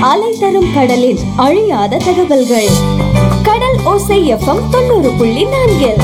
அலை தரும் கடலில் அழியாத தகவல்கள் கடல் ஓசை எஃப்எம் தொண்ணூறு புள்ளி நான்கில்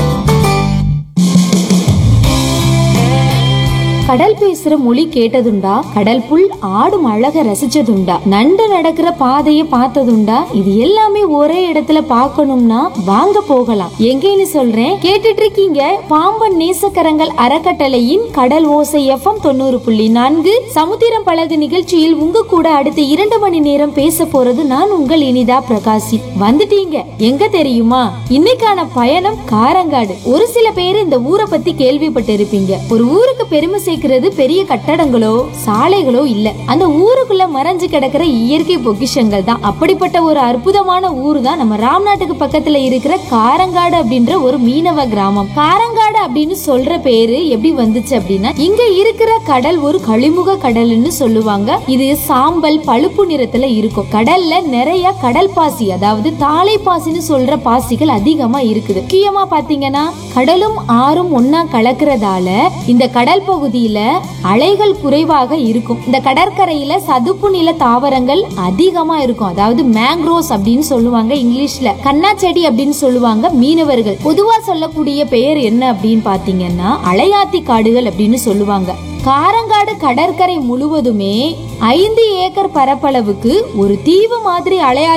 கடல் பேசுற மொழி கேட்டதுண்டா கடல் புல் ஆடும் அழக ரசிச்சதுண்டா நண்டு நடக்கிற பாதைய பார்த்ததுண்டா இது எல்லாமே ஒரே இடத்துல பார்க்கணும்னா வாங்க போகலாம் எங்கேன்னு சொல்றேன் கேட்டுட்டு இருக்கீங்க பாம்பன் நேசக்கரங்கள் அறக்கட்டளையின் கடல் ஓசை எஃப்எம் தொண்ணூறு புள்ளி நான்கு சமுத்திரம் பழகு நிகழ்ச்சியில் உங்க கூட அடுத்த இரண்டு மணி நேரம் பேச போறது நான் உங்கள் இனிதா பிரகாசி வந்துட்டீங்க எங்க தெரியுமா இன்னைக்கான பயணம் காரங்காடு ஒரு சில பேர் இந்த ஊரை பத்தி கேள்விப்பட்டு இருப்பீங்க ஒரு ஊருக்கு பெருமை சேர்க்கிறது பெரிய கட்டடங்களோ சாலைகளோ இல்ல அந்த ஊருக்குள்ள மறைஞ்சு கிடக்கிற இயற்கை பொக்கிஷங்கள் தான் அப்படிப்பட்ட ஒரு அற்புதமான ஊர் தான் நம்ம ராம்நாட்டுக்கு பக்கத்துல இருக்கிற காரங்காடு அப்படின்ற ஒரு மீனவ கிராமம் காரங்காடு அப்படின்னு சொல்ற பேரு எப்படி வந்துச்சு அப்படின்னா இங்க இருக்கிற கடல் ஒரு கழிமுக கடல்னு சொல்லுவாங்க இது சாம்பல் பழுப்பு நிறத்துல இருக்கும் கடல்ல நிறைய கடல் பாசி அதாவது தாளை பாசின்னு சொல்ற பாசிகள் அதிகமா இருக்குது முக்கியமா பாத்தீங்கன்னா கடலும் ஆறும் ஒன்னா கலக்கிறதால இந்த கடல் பகுதியில அலைகள் குறைவாக இருக்கும் இந்த கடற்கரையில சதுப்பு நில தாவரங்கள் அதிகமா இருக்கும் அதாவது மேங்க்ரோஸ் அப்படின்னு சொல்லுவாங்க இங்கிலீஷ்ல கண்ணா செடி அப்படின்னு சொல்லுவாங்க மீனவர்கள் பொதுவா சொல்லக்கூடிய பெயர் என்ன அப்படின்னு பாத்தீங்கன்னா அலையாத்தி காடுகள் அப்படின்னு சொல்லுவாங்க காரங்காடு கடற்கரை முழுவதுமே ஐந்து ஏக்கர் பரப்பளவுக்கு ஒரு தீவு மாதிரி அலையா